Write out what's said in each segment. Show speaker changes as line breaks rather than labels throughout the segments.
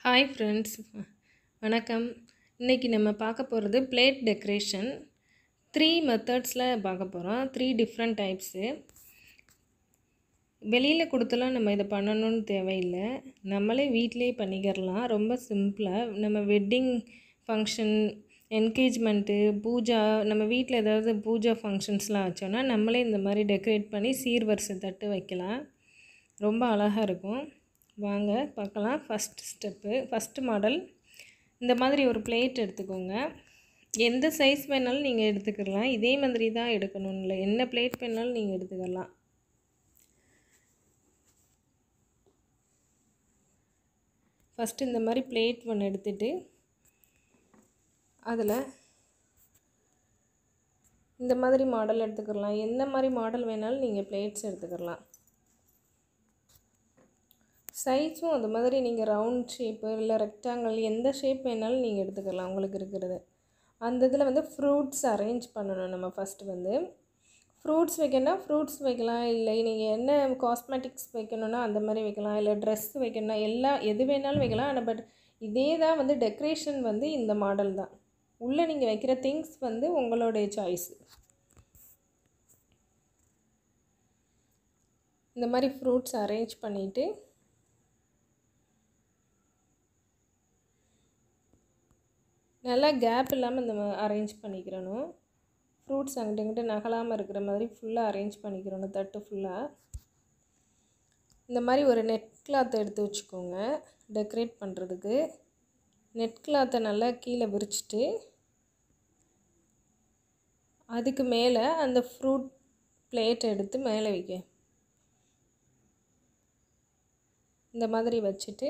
hi friends வணக்கம் இன்றைக்கி நம்ம பார்க்க போகிறது பிளேட் டெக்கரேஷன் த்ரீ மெத்தட்ஸில் பார்க்க போகிறோம் த்ரீ டிஃப்ரெண்ட் டைப்ஸு வெளியில் கொடுத்தலாம் நம்ம இதை பண்ணணும்னு தேவையில்லை நம்மளே வீட்டிலே பண்ணிக்கிறலாம் ரொம்ப சிம்பிளாக நம்ம வெட்டிங் ஃபங்க்ஷன் என்கேஜ்மெண்ட்டு பூஜா நம்ம வீட்டில் ஏதாவது பூஜா ஃபங்க்ஷன்ஸ்லாம் வச்சோன்னா நம்மளே இந்த மாதிரி டெக்கரேட் பண்ணி சீர்வரிசை தட்டு வைக்கலாம் ரொம்ப அழகாக இருக்கும் வாங்க பார்க்கலாம் ஃபஸ்ட் ஸ்டெப்பு ஃபஸ்ட்டு மாடல் இந்த மாதிரி ஒரு பிளேட் எடுத்துக்கோங்க எந்த சைஸ் வேணாலும் நீங்கள் எடுத்துக்கலாம் இதே மாதிரி தான் எடுக்கணும்னு இல்லை என்ன பிளேட் வேணாலும் நீங்கள் எடுத்துக்கலாம் ஃபஸ்ட்டு இந்த மாதிரி பிளேட் ஒன்று எடுத்துகிட்டு அதில் இந்த மாதிரி மாடல் எடுத்துக்கலாம் எந்த மாதிரி மாடல் வேணாலும் நீங்கள் பிளேட்ஸ் எடுத்துக்கலாம் சைஸும் அது மாதிரி நீங்கள் ரவுண்ட் ஷேப்பு இல்லை ரெக்டாங்கிள் எந்த ஷேப் வேணாலும் நீங்கள் எடுத்துக்கலாம் உங்களுக்கு இருக்கிறது அந்த இதில் வந்து ஃப்ரூட்ஸ் அரேஞ்ச் பண்ணணும் நம்ம ஃபஸ்ட்டு வந்து ஃப்ரூட்ஸ் வைக்கணும்னா ஃப்ரூட்ஸ் வைக்கலாம் இல்லை நீங்கள் என்ன காஸ்மெட்டிக்ஸ் வைக்கணும்னா அந்த மாதிரி வைக்கலாம் இல்லை ட்ரெஸ் வைக்கணும்னா எல்லாம் எது வேணாலும் வைக்கலாம் ஆனால் பட் இதே தான் வந்து டெக்கரேஷன் வந்து இந்த மாடல் தான் உள்ளே நீங்கள் வைக்கிற திங்ஸ் வந்து உங்களுடைய சாய்ஸ் இந்த மாதிரி ஃப்ரூட்ஸ் அரேஞ்ச் பண்ணிவிட்டு நல்லா கேப் இல்லாமல் இந்த அரேஞ்ச் பண்ணிக்கிறணும் ஃப்ரூட்ஸ் அங்கிட்ட இங்கிட்ட நகலாமல் இருக்கிற மாதிரி ஃபுல்லாக அரேஞ்ச் பண்ணிக்கிறணும் தட்டு ஃபுல்லாக இந்த மாதிரி ஒரு நெட் கிளாத் எடுத்து வச்சுக்கோங்க டெக்கரேட் பண்ணுறதுக்கு நெட் கிளாத்தை நல்லா கீழே விரிச்சிட்டு அதுக்கு மேலே அந்த ஃப்ரூட் பிளேட் எடுத்து மேலே வைக்க இந்த மாதிரி வச்சுட்டு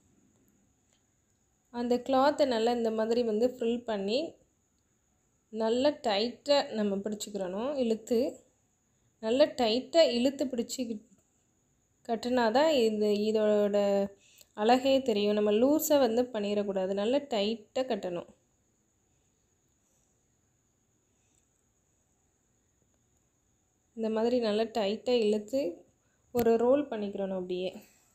அந்த கிளாத்தை நல்லா இந்த மாதிரி வந்து ஃபில் பண்ணி நல்லா டைட்டாக நம்ம பிடிச்சிக்கிறணும் இழுத்து நல்லா டைட்டாக இழுத்து பிடிச்சி கட்டினா தான் இது இதோட அழகே தெரியும் நம்ம லூஸாக வந்து பண்ணிடக்கூடாது நல்லா டைட்டாக கட்டணும் இந்த மாதிரி நல்லா டைட்டாக இழுத்து ஒரு ரோல் பண்ணிக்கிறணும் அப்படியே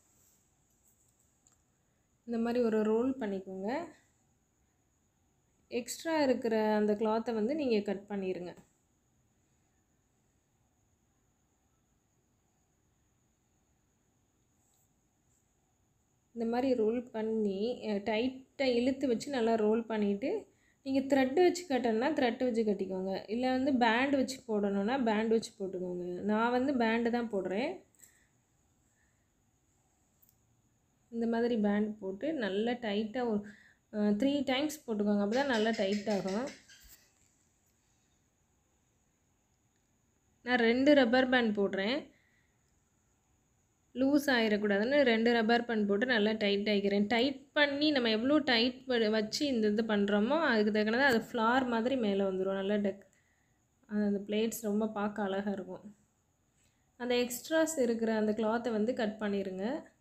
இந்த மாதிரி ஒரு ரோல் பண்ணிக்கோங்க எக்ஸ்ட்ரா இருக்கிற அந்த கிளாத்தை வந்து நீங்கள் கட் பண்ணிடுங்க இந்த மாதிரி ரோல் பண்ணி டைட்டாக இழுத்து வச்சு நல்லா ரோல் பண்ணிவிட்டு நீங்கள் த்ரெட்டு வச்சு கட்டணுன்னா த்ரெட்டு வச்சு கட்டிக்கோங்க இல்லை வந்து பேண்ட் வச்சு போடணுன்னா பேண்ட் வச்சு போட்டுக்கோங்க நான் வந்து பேண்டு தான் போடுறேன் இந்த மாதிரி பேண்ட் போட்டு நல்லா டைட்டாக ஒரு த்ரீ டைம்ஸ் போட்டுக்கோங்க அப்போ தான் நல்லா டைட் ஆகும் நான் ரெண்டு ரப்பர் பேண்ட் போடுறேன் லூஸ் ஆகிடக்கூடாதுன்னு ரெண்டு ரப்பர் பேண்ட் போட்டு நல்லா டைட் ஆகிக்கிறேன் டைட் பண்ணி நம்ம எவ்வளோ டைட் வச்சு இந்த இது பண்ணுறோமோ அதுக்கு தக்கனதாக அது ஃப்ளார் மாதிரி மேலே வந்துடும் நல்லா டெக் அந்த பிளேட்ஸ் ரொம்ப பார்க்க அழகாக இருக்கும் அந்த எக்ஸ்ட்ராஸ் இருக்கிற அந்த கிளாத்தை வந்து கட் பண்ணிடுங்க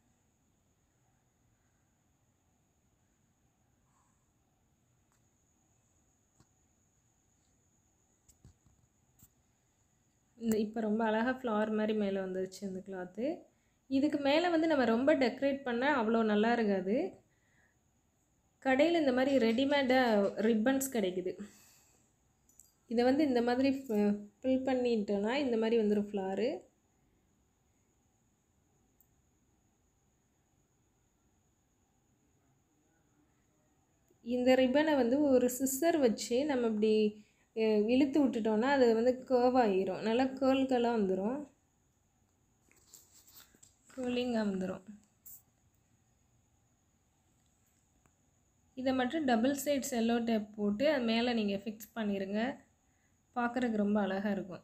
இந்த இப்போ ரொம்ப அழகாக ஃப்ளவர் மாதிரி மேலே வந்துருச்சு இந்த கிளாத்து இதுக்கு மேலே வந்து நம்ம ரொம்ப டெக்கரேட் பண்ணால் அவ்வளோ நல்லா இருக்காது கடையில் இந்த மாதிரி ரெடிமேடாக ரிப்பன்ஸ் கிடைக்குது இதை வந்து இந்த மாதிரி ஃபில் பண்ணிட்டோன்னா இந்த மாதிரி வந்துடும் ஃப்ளாரு இந்த ரிப்பனை வந்து ஒரு சிஸ்ஸர் வச்சு நம்ம இப்படி இழுத்து விட்டுட்டோன்னா அது வந்து கேர்வ் ஆகிரும் நல்லா கேர்ல்கெல்லாம் வந்துடும் கேர்லிங்காக வந்துடும் இதை மட்டும் டபுள் சைட் செல்லோ டேப் போட்டு அது மேலே நீங்கள் ஃபிக்ஸ் பண்ணிடுங்க பார்க்குறதுக்கு ரொம்ப அழகாக இருக்கும்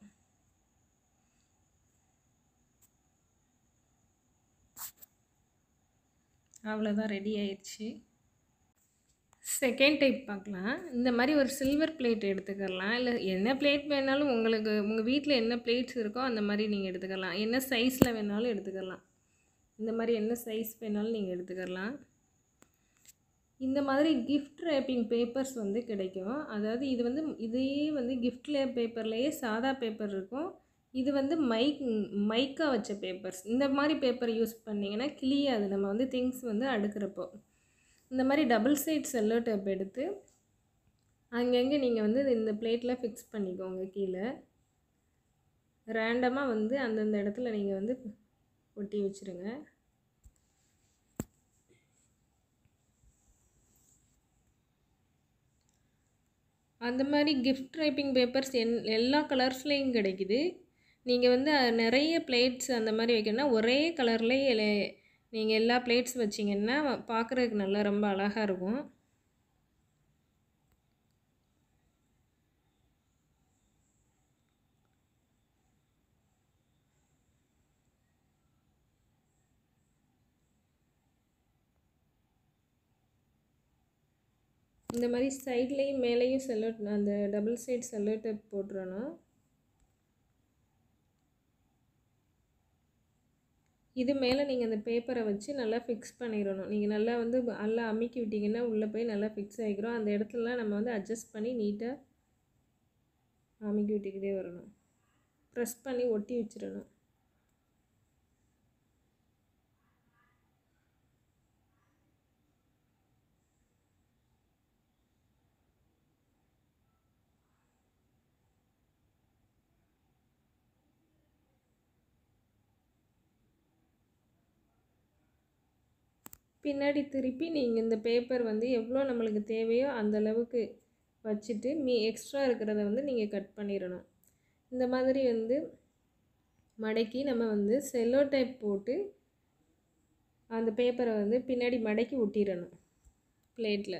அவ்வளோதான் ரெடி ஆயிடுச்சு செகண்ட் டைப் பார்க்கலாம் இந்த மாதிரி ஒரு சில்வர் பிளேட் எடுத்துக்கலாம் இல்லை என்ன பிளேட் வேணாலும் உங்களுக்கு உங்கள் வீட்டில் என்ன பிளேட்ஸ் இருக்கோ அந்த மாதிரி நீங்கள் எடுத்துக்கலாம் என்ன சைஸில் வேணாலும் எடுத்துக்கலாம் இந்த மாதிரி என்ன சைஸ் வேணாலும் நீங்கள் எடுத்துக்கலாம் இந்த மாதிரி கிஃப்ட் ரேப்பிங் பேப்பர்ஸ் வந்து கிடைக்கும் அதாவது இது வந்து இதையே வந்து கிஃப்ட் லே பேப்பர்லேயே சாதா பேப்பர் இருக்கும் இது வந்து மைக் மைக்கா வச்ச பேப்பர்ஸ் இந்த மாதிரி பேப்பர் யூஸ் பண்ணிங்கன்னா கிளியாது நம்ம வந்து திங்ஸ் வந்து அடுக்கிறப்போ இந்த மாதிரி டபுள் சைட் செல்லோ டேப் எடுத்து அங்கங்கே நீங்கள் வந்து இந்த பிளேட்டில் ஃபிக்ஸ் பண்ணிக்கோங்க கீழே ரேண்டமாக வந்து அந்தந்த இடத்துல நீங்கள் வந்து ஒட்டி வச்சுருங்க அந்த மாதிரி கிஃப்ட் ரைப்பிங் பேப்பர்ஸ் என் எல்லா கலர்ஸ்லேயும் கிடைக்குது நீங்கள் வந்து அஹ், நிறைய பிளேட்ஸ் அந்த மாதிரி வைக்கணும்னா ஒரே கலர்லேயே நீங்கள் எல்லா பிளேட்ஸ் வச்சிங்கன்னா பார்க்குறதுக்கு நல்லா ரொம்ப அழகாக இருக்கும் இந்த மாதிரி சைட்லேயும் மேலேயும் செல்லோ அந்த டபுள் சைட் செல்லோ டேப் போட்டுறணும் இது மேலே நீங்கள் அந்த பேப்பரை வச்சு நல்லா ஃபிக்ஸ் பண்ணிடணும் நீங்கள் நல்லா வந்து நல்லா அமுக்கி விட்டிங்கன்னா உள்ளே போய் நல்லா ஃபிக்ஸ் ஆகிக்கிறோம் அந்த இடத்துலலாம் நம்ம வந்து அட்ஜஸ்ட் பண்ணி நீட்டாக அமுக்கி விட்டுக்கிட்டே வரணும் ப்ரெஸ் பண்ணி ஒட்டி வச்சிடணும் பின்னாடி திருப்பி நீங்கள் இந்த பேப்பர் வந்து எவ்வளோ நம்மளுக்கு தேவையோ அந்த அளவுக்கு வச்சுட்டு மீ எக்ஸ்ட்ரா இருக்கிறத வந்து நீங்கள் கட் பண்ணிடணும் இந்த மாதிரி வந்து மடக்கி நம்ம வந்து செல்லோ டைப் போட்டு அந்த பேப்பரை வந்து பின்னாடி மடக்கி ஒட்டிடணும் பிளேட்டில்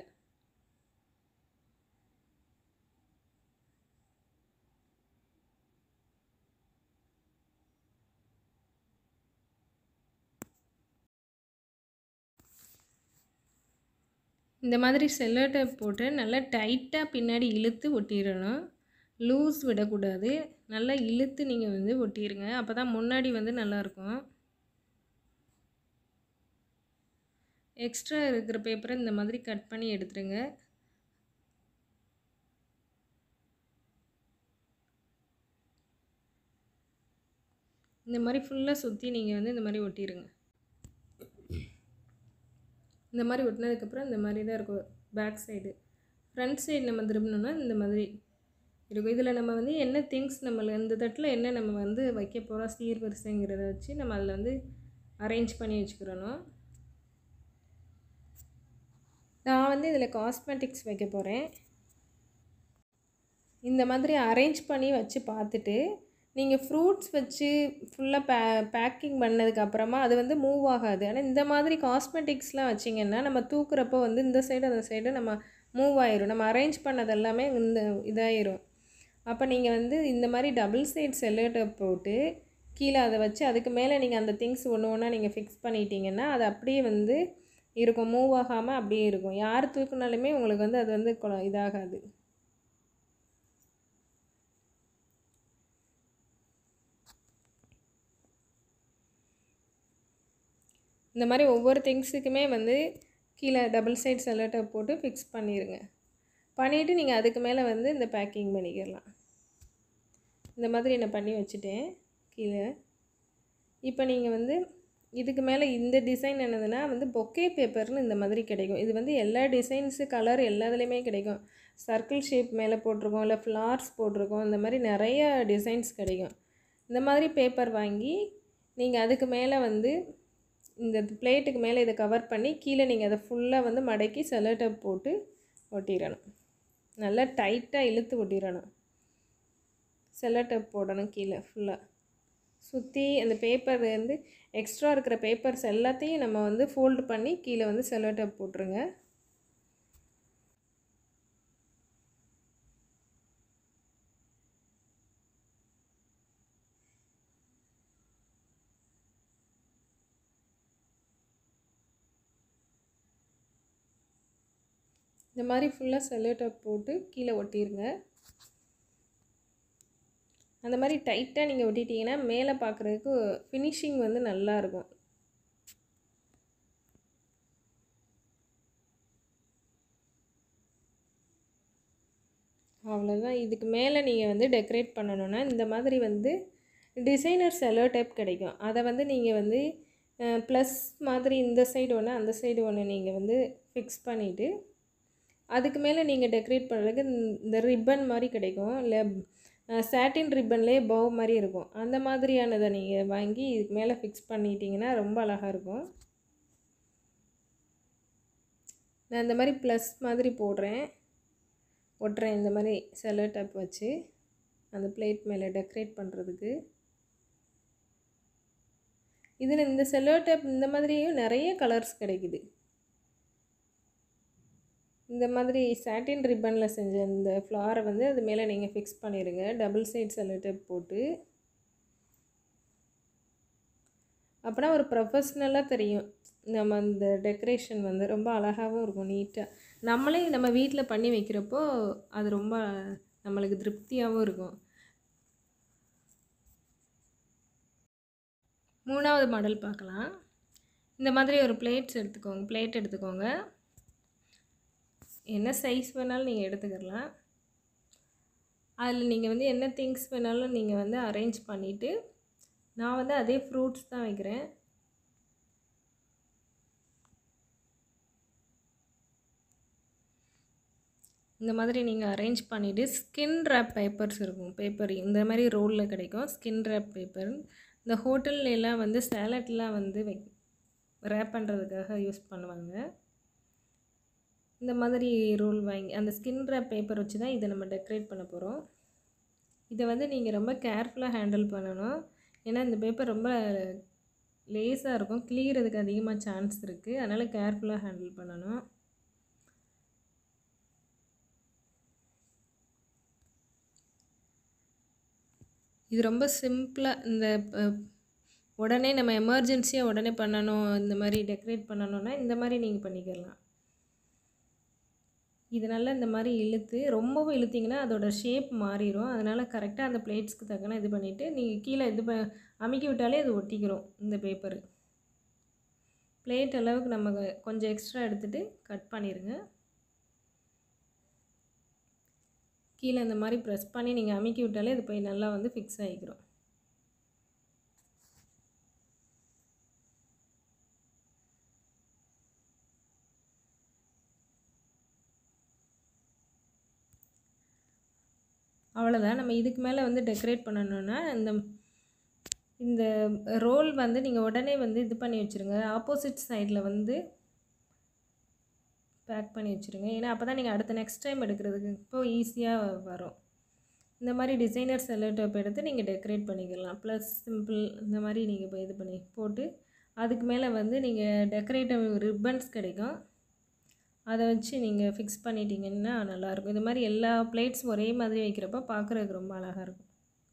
இந்த மாதிரி செல்லோ டேப் போட்டு நல்லா டைட்டாக பின்னாடி இழுத்து ஒட்டிடணும் லூஸ் விடக்கூடாது நல்லா இழுத்து நீங்கள் வந்து ஒட்டிடுங்க அப்போ தான் முன்னாடி வந்து நல்லாயிருக்கும் எக்ஸ்ட்ரா இருக்கிற பேப்பரை இந்த மாதிரி கட் பண்ணி எடுத்துருங்க இந்த மாதிரி ஃபுல்லாக சுற்றி நீங்கள் வந்து இந்த மாதிரி ஒட்டிடுங்க இந்த மாதிரி ஒட்டினதுக்கப்புறம் இந்த மாதிரி தான் இருக்கும் பேக் சைடு ஃப்ரண்ட் சைடு நம்ம திரும்பினோம்னா இந்த மாதிரி இருக்கும் இதில் நம்ம வந்து என்ன திங்ஸ் நம்ம இந்த தட்டில் என்ன நம்ம வந்து வைக்க போகிறோம் சீர்வரிசைங்கிறத வச்சு நம்ம அதில் வந்து அரேஞ்ச் பண்ணி வச்சுக்கிறணும் நான் வந்து இதில் காஸ்மெட்டிக்ஸ் வைக்க போகிறேன் இந்த மாதிரி அரேஞ்ச் பண்ணி வச்சு பார்த்துட்டு நீங்கள் ஃப்ரூட்ஸ் வச்சு ஃபுல்லாக பே பேக்கிங் பண்ணதுக்கு அப்புறமா அது வந்து மூவ் ஆகாது ஆனால் இந்த மாதிரி காஸ்மெட்டிக்ஸ்லாம் வச்சிங்கன்னா நம்ம தூக்குறப்போ வந்து இந்த சைடு அந்த சைடு நம்ம மூவ் ஆயிரும் நம்ம அரேஞ்ச் பண்ணது எல்லாமே இந்த இதாயிரும் அப்போ நீங்கள் வந்து இந்த மாதிரி டபுள் சைட் செல்லோட்டை போட்டு கீழே அதை வச்சு அதுக்கு மேலே நீங்கள் அந்த திங்ஸ் ஒன்று ஒன்றா நீங்கள் ஃபிக்ஸ் பண்ணிட்டீங்கன்னா அது அப்படியே வந்து இருக்கும் மூவ் ஆகாமல் அப்படியே இருக்கும் யார் தூக்குனாலுமே உங்களுக்கு வந்து அது வந்து கொ- இதாகாது இந்த மாதிரி ஒவ்வொரு திங்ஸுக்குமே வந்து கீழே டபுள் சைட் செல்லோட்டை போட்டு ஃபிக்ஸ் பண்ணிடுங்க பண்ணிவிட்டு நீங்கள் அதுக்கு மேலே வந்து இந்த பேக்கிங் பண்ணிக்கிடலாம் இந்த மாதிரி நான் பண்ணி வச்சுட்டேன் கீழே இப்போ நீங்கள் வந்து இதுக்கு மேலே இந்த டிசைன் என்னதுன்னா வந்து பொக்கே பேப்பர்னு இந்த மாதிரி கிடைக்கும் இது வந்து எல்லா டிசைன்ஸு கலர் எல்லாத்துலேயுமே கிடைக்கும் சர்க்கிள் ஷேப் மேலே போட்டிருக்கோம் இல்லை ஃப்ளார்ஸ் போட்டிருக்கோம் இந்த மாதிரி நிறைய டிசைன்ஸ் கிடைக்கும் இந்த மாதிரி பேப்பர் வாங்கி நீங்கள் அதுக்கு மேலே வந்து இந்த பிளேட்டுக்கு மேலே இதை கவர் பண்ணி கீழே நீங்கள் அதை ஃபுல்லாக வந்து மடக்கி செலோட்டை போட்டு ஒட்டிடணும் நல்லா டைட்டாக இழுத்து ஒட்டிடணும் செல்லோடேப் போடணும் கீழே ஃபுல்லாக சுற்றி அந்த பேப்பர் வந்து எக்ஸ்ட்ரா இருக்கிற பேப்பர்ஸ் எல்லாத்தையும் நம்ம வந்து ஃபோல்டு பண்ணி கீழே வந்து செல்லோடேப் போட்டுருங்க இந்த மாதிரி ஃபுல்லாக செல்லோடேப் போட்டு கீழே ஒட்டிடுங்க அந்த மாதிரி டைட்டாக நீங்கள் ஒட்டிட்டீங்கன்னா மேலே பார்க்குறதுக்கு ஃபினிஷிங் வந்து நல்லா இருக்கும் அவ்வளோதான் இதுக்கு மேலே நீங்கள் வந்து டெக்கரேட் பண்ணணுன்னா இந்த மாதிரி வந்து டிசைனர் செல்லோ டைப் கிடைக்கும் அதை வந்து நீங்கள் வந்து ப்ளஸ் மாதிரி இந்த சைடு ஒன்று அந்த சைடு ஒன்று நீங்கள் வந்து ஃபிக்ஸ் பண்ணிவிட்டு அதுக்கு மேலே நீங்கள் டெக்கரேட் பண்ணுறதுக்கு இந்த ரிப்பன் மாதிரி கிடைக்கும் இல்லை சாட்டின் ரிப்பன்லேயே பவ் மாதிரி இருக்கும் அந்த மாதிரியானதை நீங்கள் வாங்கி இதுக்கு மேலே ஃபிக்ஸ் பண்ணிட்டீங்கன்னா ரொம்ப அழகாக இருக்கும் நான் இந்த மாதிரி ப்ளஸ் மாதிரி போடுறேன் ஒட்டுறேன் இந்த மாதிரி செலோ டேப் வச்சு அந்த பிளேட் மேலே டெக்கரேட் பண்ணுறதுக்கு இதில் இந்த செல்லோ டேப் இந்த மாதிரியும் நிறைய கலர்ஸ் கிடைக்குது இந்த மாதிரி சாட்டின் ரிப்பனில் செஞ்ச இந்த ஃப்ளாரை வந்து அது மேலே நீங்கள் ஃபிக்ஸ் பண்ணிடுங்க டபுள் சைட் செல்லோ டேப் போட்டு அப்போனா ஒரு ப்ரொஃபஷ்னலாக தெரியும் நம்ம அந்த டெக்கரேஷன் வந்து ரொம்ப அழகாகவும் இருக்கும் நீட்டாக நம்மளே நம்ம வீட்டில் பண்ணி வைக்கிறப்போ அது ரொம்ப நம்மளுக்கு திருப்தியாகவும் இருக்கும் மூணாவது மாடல் பார்க்கலாம் இந்த மாதிரி ஒரு பிளேட்ஸ் எடுத்துக்கோங்க பிளேட் எடுத்துக்கோங்க என்ன சைஸ் வேணாலும் நீங்கள் எடுத்துக்கலாம் அதில் நீங்கள் வந்து என்ன திங்ஸ் வேணாலும் நீங்கள் வந்து அரேஞ்ச் பண்ணிவிட்டு நான் வந்து அதே ஃப்ரூட்ஸ் தான் வைக்கிறேன் இந்த மாதிரி நீங்கள் அரேஞ்ச் பண்ணிவிட்டு ஸ்கின் ரேப் பேப்பர்ஸ் இருக்கும் பேப்பர் இந்த மாதிரி ரோலில் கிடைக்கும் ஸ்கின் ரேப் பேப்பர் இந்த ஹோட்டல்ல எல்லாம் வந்து சேலட்லாம் வந்து வை ரேப் பண்ணுறதுக்காக யூஸ் பண்ணுவாங்க இந்த மாதிரி ரோல் வாங்கி அந்த ஸ்கின் ரேப் பேப்பர் வச்சு தான் இதை நம்ம டெக்கரேட் பண்ண போகிறோம் இதை வந்து நீங்கள் ரொம்ப கேர்ஃபுல்லாக ஹேண்டில் பண்ணணும் ஏன்னா இந்த பேப்பர் ரொம்ப லேஸாக இருக்கும் கிளியறதுக்கு அதிகமாக சான்ஸ் இருக்குது அதனால் கேர்ஃபுல்லாக ஹேண்டில் பண்ணணும் இது ரொம்ப சிம்பிளாக இந்த உடனே நம்ம எமர்ஜென்சியாக உடனே பண்ணணும் இந்த மாதிரி டெக்கரேட் பண்ணணுன்னா இந்த மாதிரி நீங்கள் பண்ணிக்கலாம் இது நல்லா இந்த மாதிரி இழுத்து ரொம்பவும் இழுத்திங்கன்னா அதோட ஷேப் மாறிடும் அதனால் கரெக்டாக அந்த பிளேட்ஸ்க்கு தக்கன இது பண்ணிவிட்டு நீங்கள் கீழே இது ப அமுக்கி விட்டாலே அது ஒட்டிக்கிறோம் இந்த பேப்பரு பிளேட் அளவுக்கு நம்ம கொஞ்சம் எக்ஸ்ட்ரா எடுத்துகிட்டு கட் பண்ணிடுங்க கீழே இந்த மாதிரி ப்ரெஸ் பண்ணி நீங்கள் அமுக்கி விட்டாலே அது போய் நல்லா வந்து ஃபிக்ஸ் ஆகிக்கிறோம் அவ்வளோதான் நம்ம இதுக்கு மேலே வந்து டெக்கரேட் பண்ணணுன்னா இந்த இந்த ரோல் வந்து நீங்கள் உடனே வந்து இது பண்ணி வச்சுருங்க ஆப்போசிட் சைடில் வந்து பேக் பண்ணி வச்சுருங்க ஏன்னா அப்போ தான் நீங்கள் அடுத்த நெக்ஸ்ட் டைம் எடுக்கிறதுக்கு இப்போ ஈஸியாக வரும் இந்த மாதிரி டிசைனர் செல்லோடோப் எடுத்து நீங்கள் டெக்கரேட் பண்ணிக்கலாம் ப்ளஸ் சிம்பிள் இந்த மாதிரி நீங்கள் இப்போ இது பண்ணி போட்டு அதுக்கு மேலே வந்து நீங்கள் டெக்கரேட்டிவ் ரிப்பன்ஸ் கிடைக்கும் அதை வச்சு நீங்கள் ஃபிக்ஸ் பண்ணிட்டீங்கன்னா நல்லாயிருக்கும் இது மாதிரி எல்லா பிளேட்ஸ் ஒரே மாதிரி வைக்கிறப்ப பார்க்குறதுக்கு ரொம்ப அழகாக இருக்கும்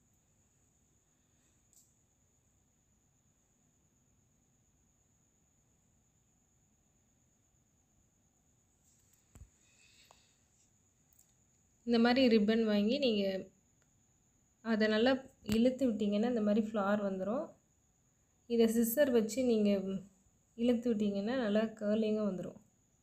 இந்த மாதிரி ரிப்பன் வாங்கி நீங்கள் அதை நல்லா இழுத்து விட்டிங்கன்னா இந்த மாதிரி ஃப்ளார் வந்துடும் இதை சிஸ்ஸர் வச்சு நீங்கள் இழுத்து விட்டிங்கன்னா நல்லா கேர்லிங்காக வந்துடும்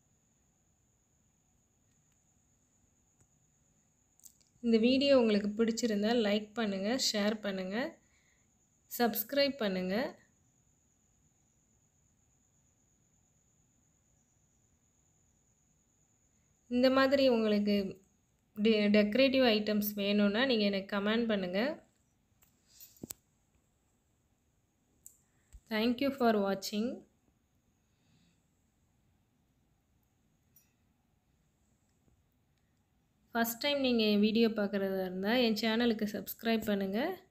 இந்த வீடியோ உங்களுக்கு பிடிச்சிருந்தால் லைக் பண்ணுங்கள் ஷேர் பண்ணுங்கள் சப்ஸ்கிரைப் பண்ணுங்கள் இந்த மாதிரி உங்களுக்கு டெ டெக்கரேட்டிவ் ஐட்டம்ஸ் வேணும்னா நீங்கள் எனக்கு கமெண்ட் பண்ணுங்கள் தேங்க்யூ ஃபார் வாட்சிங் ஃபஸ்ட் டைம் நீங்கள் என் வீடியோ பார்க்குறதா இருந்தால் என் சேனலுக்கு சப்ஸ்கிரைப் பண்ணுங்கள்